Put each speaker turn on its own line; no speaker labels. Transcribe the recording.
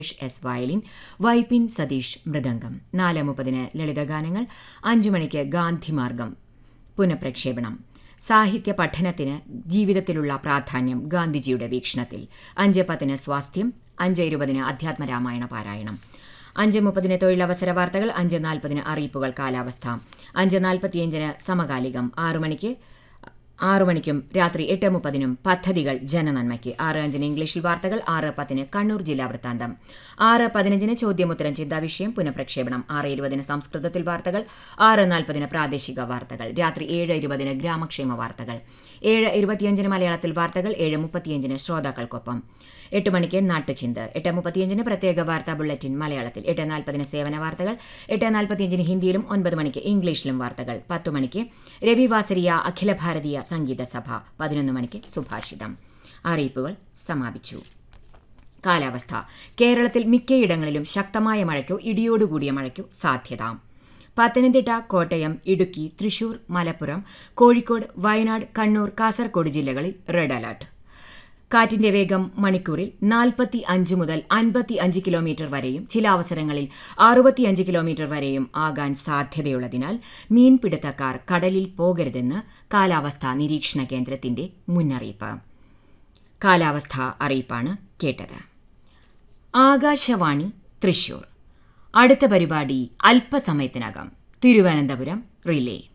S violin Vypin Satheesh മൃദംഗം നാല് മുപ്പതിന് ലളിതഗാനങ്ങൾ അഞ്ചു മണിക്ക് ഗാന്ധിമാർഗം പുനഃപ്രക്ഷേപണം സാഹിത്യ പഠനത്തിന് ജീവിതത്തിലുള്ള പ്രാധാന്യം ഗാന്ധിജിയുടെ വീക്ഷണത്തിൽ അഞ്ച് പത്തിന് സ്വാസ്ഥ്യം അഞ്ച് ഇരുപതിന് അധ്യാത്മരാമായണ പാരായണം അഞ്ച് മുപ്പതിന് തൊഴിലവസര വാർത്തകൾ അഞ്ച് നാൽപ്പതിന് അറിയിപ്പുകൾ കാലാവസ്ഥ അഞ്ച് നാൽപ്പത്തിയഞ്ചിന് സമകാലികം ആറു മണിക്ക് ആറു മണിക്കും രാത്രി എട്ട് മുപ്പതിനും പദ്ധതികൾ ജനനന്മയ്ക്ക് ആറ് അഞ്ചിന് ഇംഗ്ലീഷിൽ വാർത്തകൾ ആറ് പത്തിന് കണ്ണൂർ ജില്ലാ വൃത്താന്തം ആറ് പതിനഞ്ചിന് ചോദ്യമുത്തരം ചിന്താവിഷയം പുനഃപ്രക്ഷേപണം ആറ് ഇരുപതിന് സംസ്കൃതത്തിൽ വാർത്തകൾ ആറ് നാൽപ്പതിന് പ്രാദേശിക വാർത്തകൾ രാത്രി ഏഴ് ഇരുപതിന് ഗ്രാമക്ഷേമ വാർത്തകൾ ഏഴ് ഇരുപത്തിയഞ്ചിന് മലയാളത്തിൽ വാർത്തകൾ ഏഴ് മുപ്പത്തിയഞ്ചിന് ശ്രോതാക്കൾക്കൊപ്പം എട്ട് മണിക്ക് നാട്ടുചിന്ത് എട്ട് മുപ്പത്തിയഞ്ചിന് പ്രത്യേക വാർത്താ ബുള്ളറ്റിൻ മലയാളത്തിൽ എട്ട് നാൽപ്പതിന് സേവന വാർത്തകൾ എട്ട് നാൽപ്പത്തിയഞ്ചിന് ഹിന്ദിയിലും ഒൻപത് മണിക്ക് ഇംഗ്ലീഷിലും വാർത്തകൾ പത്ത് മണിക്ക് രവി വാസരിയ അഖില ഭാരതീയ സംഗീത സഭ പതിനൊന്ന് മണിക്ക് സുഭാഷിതം അറിയിപ്പുകൾ സമാപിച്ചു കാലാവസ്ഥ കേരളത്തിൽ മിക്കയിടങ്ങളിലും ശക്തമായ മഴയ്ക്കോ ഇടിയോടുകൂടിയ മഴയ്ക്കോ സാധ്യത പത്തനംതിട്ട കോട്ടയം ഇടുക്കി തൃശൂർ മലപ്പുറം കോഴിക്കോട് വയനാട് കണ്ണൂർ കാസർഗോഡ് ജില്ലകളിൽ റെഡ് അലർട്ട് കാറ്റിന്റെ വേഗം മണിക്കൂറിൽ നാൽപ്പത്തി അഞ്ച് മുതൽ അൻപത്തി അഞ്ച് കിലോമീറ്റർ വരെയും ചില അവസരങ്ങളിൽ അറുപത്തിയഞ്ച് കിലോമീറ്റർ വരെയും ആകാൻ സാധ്യതയുള്ളതിനാൽ മീൻപിടുത്തക്കാർ കടലിൽ പോകരുതെന്ന് കാലാവസ്ഥാ നിരീക്ഷണ കേന്ദ്രത്തിന്റെ മുന്നറിയിപ്പ് കാലാവസ്ഥാ അറിയിപ്പാണ് കേട്ടത് ആകാശവാണി തൃശൂർ അടുത്ത പരിപാടി അല്പസമയത്തിനകം തിരുവനന്തപുരം റിലേ